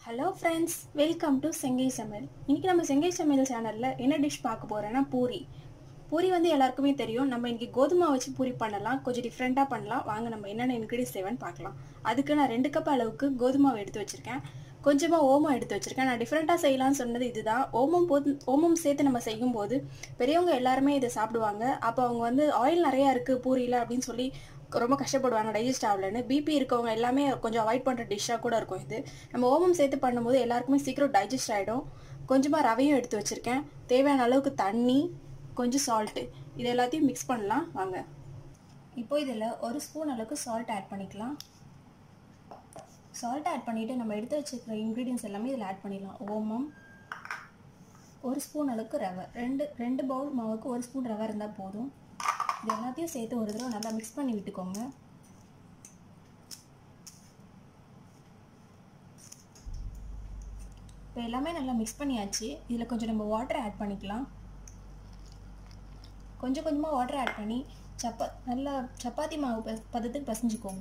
hello friends welcome to Chengai Samayal இன்னைக்கு நம்ம செங்கை சமையல் சேனலில் என்ன டிஷ் பார்க்க போகிறோன்னா பூரி பூரி வந்து எல்லாருக்குமே தெரியும் நம்ம இன்னைக்கு கோதுமை வச்சு பூரி பண்ணலாம் கொஞ்சம் டிஃப்ரெண்ட்டாக பண்ணலாம் வாங்க நம்ம என்னென்ன இன்க்ரீடியன்ஸ் தேவைன்னு பார்க்கலாம் அதுக்கு நான் ரெண்டு கப் அளவுக்கு கோதுமாவை எடுத்து வச்சுருக்கேன் கொஞ்சமாக ஓமம் எடுத்து வச்சுருக்கேன் நான் டிஃப்ரெண்ட்டாக செய்யலாம்னு சொன்னது இதுதான் ஓமம் போது ஓமம் சேர்த்து நம்ம செய்யும்போது பெரியவங்க எல்லாருமே இதை சாப்பிடுவாங்க அப்போ அவங்க வந்து ஆயில் நிறையா இருக்குது பூரியில் அப்படின்னு சொல்லி ரொம்ப கஷ்டப்படுவாங்க டைஜஸ்ட் ஆகலன்னு பிபி இருக்கவங்க எல்லாமே கொஞ்சம் அவாய்ட் பண்ணுற டிஷ்ஷாக கூட இருக்கும் இது நம்ம ஓமம் சேர்த்து பண்ணும்போது எல்லாருக்குமே சீக்கிரம் டைஜஸ்ட் ஆகிடும் கொஞ்சமாக ரவையும் எடுத்து வச்சுருக்கேன் தேவையான அளவுக்கு தண்ணி கொஞ்சம் சால்ட்டு இது எல்லாத்தையும் மிக்ஸ் பண்ணலாம் வாங்க இப்போ இதில் ஒரு ஸ்பூன் அளவுக்கு சால்ட் ஆட் பண்ணிக்கலாம் சால்ட் ஆட் பண்ணிவிட்டு நம்ம எடுத்து வச்சுருக்கிற இன்க்ரீடியன்ஸ் எல்லாமே இதில் ஆட் பண்ணிடலாம் ஓமம் ஒரு ஸ்பூன் அளவுக்கு ரவை ரெண்டு ரெண்டு பவுல் மாவுக்கு ஒரு ஸ்பூன் ரவை இருந்தால் போதும் இது எல்லாத்தையும் சேர்த்து ஒரு தடவை நல்லா மிக்ஸ் பண்ணி விட்டுக்கோங்க இப்போ எல்லாமே நல்லா மிக்ஸ் பண்ணியாச்சு இதில் கொஞ்சம் நம்ம வாட்டர் ஆட் பண்ணிக்கலாம் கொஞ்சம் கொஞ்சமாக வாட்டர் ஆட் பண்ணி சப்பா நல்லா சப்பாத்தி மாவு ப பதத்துக்கு பசைஞ்சுக்கோங்க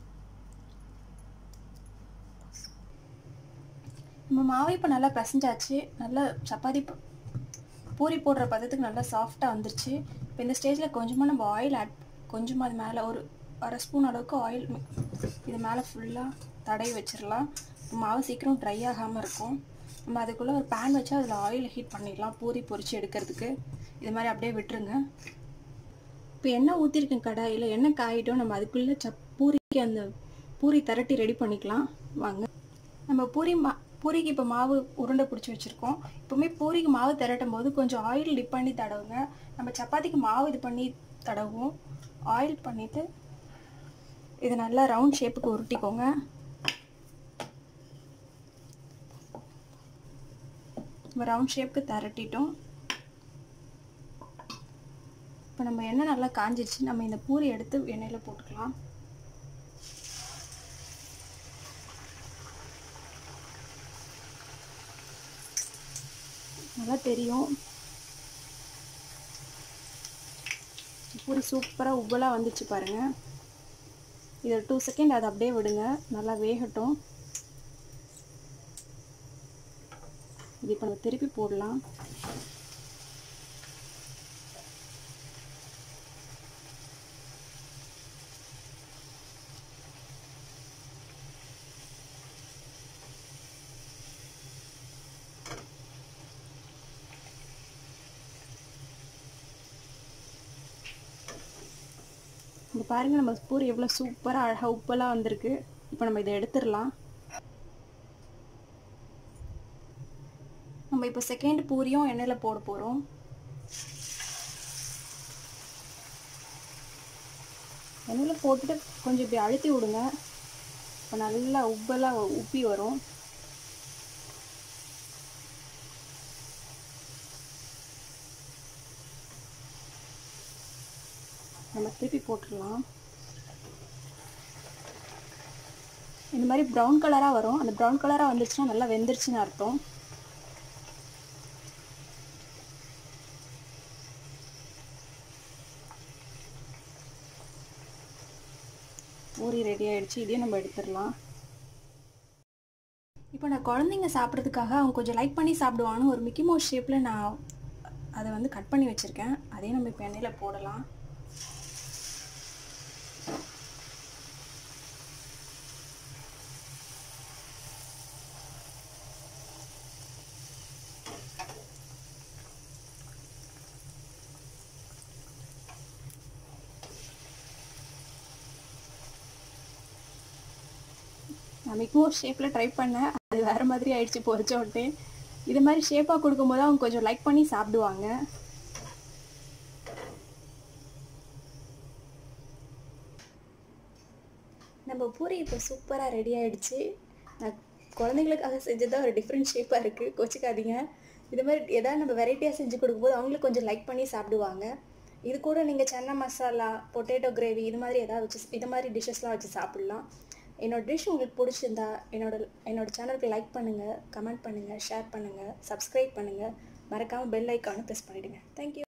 நம்ம மாவு இப்போ நல்லா பசைஞ்சாச்சு நல்லா சப்பாத்தி பூரி போடுற பதத்துக்கு நல்லா சாஃப்டாக வந்துருச்சு இப்போ இந்த ஸ்டேஜில் கொஞ்சமாக நம்ம ஆயில் ஆட் கொஞ்சமாக அது மேலே ஒரு அரை ஸ்பூன் அளவுக்கு ஆயில் இது மேலே ஃபுல்லாக தடவி வச்சிடலாம் மாவு சீக்கிரம் ட்ரை ஆகாமல் இருக்கும் நம்ம அதுக்குள்ளே ஒரு பேன் வச்சு அதில் ஆயில் ஹீட் பண்ணிடலாம் பூரி பொரித்து எடுக்கிறதுக்கு இது மாதிரி அப்படியே விட்டுருங்க இப்போ எண்ணெய் ஊற்றிருக்கேன் கடாயில் எண்ணெய் காயிட்டும் நம்ம அதுக்குள்ளே சப் பூரிக்கு அந்த பூரி திரட்டி ரெடி பண்ணிக்கலாம் வாங்க நம்ம பூரி மா பூரிக்கு இப்போ மாவு உருண்டை பிடிச்சி வச்சுருக்கோம் இப்போவுமே பூரிக்கு மாவு திரட்டும் போது கொஞ்சம் ஆயில் டிப் பண்ணி தடவுங்க நம்ம சப்பாத்திக்கு மாவு இது பண்ணி தடவுவோம் ஆயில் பண்ணிவிட்டு இது நல்லா ரவுண்ட் ஷேப்புக்கு உருட்டிக்கோங்க நம்ம ரவுண்ட் ஷேப்புக்கு திரட்டிட்டோம் இப்போ நம்ம எண்ணெய் நல்லா காஞ்சிருச்சு நம்ம இந்த பூரி எடுத்து எண்ணெயில் போட்டுக்கலாம் நல்லா தெரியும் பூரி சூப்பராக உப்பலாக வந்துச்சு பாருங்கள் இதில் டூ செகண்ட் அதை அப்படியே விடுங்க நல்லா வேகட்டும் இது இப்போ நம்ம திருப்பி போடலாம் இங்கே பாருங்கள் நம்ம பூரி எவ்வளோ சூப்பராக அழகாக உப்பெல்லாம் வந்திருக்கு இப்போ நம்ம இதை எடுத்துடலாம் நம்ம இப்போ செகண்ட் பூரியும் எண்ணெயில் போட போகிறோம் எண்ணெயில் போட்டுட்டு கொஞ்சம் இப்படி அழுத்தி விடுங்க இப்போ நல்லா உப்பெல்லாம் உப்பி வரும் நம்ம திருப்பி போட்டுடலாம் இந்த மாதிரி ப்ரௌன் கலராக வரும் அந்த ப்ரௌன் கலராக வந்துருச்சுன்னா நல்லா வெந்துருச்சுன்னு அர்த்தம் பூரி ரெடி ஆகிடுச்சு இதையும் நம்ம எடுத்துடலாம் இப்போ நான் குழந்தைங்க சாப்பிட்றதுக்காக அவங்க கொஞ்சம் லைக் பண்ணி சாப்பிடுவான்னு ஒரு மிக்கி மவுஸ் ஷேப்பில் நான் அதை வந்து கட் பண்ணி வச்சுருக்கேன் அதையும் நம்ம இப்போ எண்ணெயில் போடலாம் நான் மிக்மோ ஷேப்பில் ட்ரை பண்ணேன் அது வேறு மாதிரி ஆயிடுச்சு பொறிச்ச விட்டு இது மாதிரி ஷேப்பாக கொடுக்கும்போது அவங்க கொஞ்சம் லைக் பண்ணி சாப்பிடுவாங்க நம்ம பூரி இப்போ சூப்பராக ரெடி ஆகிடுச்சு நான் குழந்தைங்களுக்காக செஞ்சது ஒரு டிஃப்ரெண்ட் ஷேப்பாக இருக்குது கொச்சிக்காதீங்க இது மாதிரி எதாவது நம்ம வெரைட்டியாக செஞ்சு கொடுக்கும்போது அவங்களுக்கு கொஞ்சம் லைக் பண்ணி சாப்பிடுவாங்க இது கூட நீங்கள் சன்னா மசாலா பொட்டேட்டோ கிரேவி இது மாதிரி எதாவது வச்சு இது மாதிரி டிஷ்ஷஸ்லாம் வச்சு சாப்பிட்லாம் என்னோடய டிஷ் உங்களுக்கு பிடிச்சிருந்தா என்னோட என்னோடய சேனலுக்கு லைக் பண்ணுங்கள் கமெண்ட் பண்ணுங்கள் ஷேர் பண்ணுங்கள் சப்ஸ்கிரைப் பண்ணுங்கள் மறக்காமல் பெல் ஐக்கானு ப்ரெஸ் பண்ணிவிடுங்க தேங்க்யூ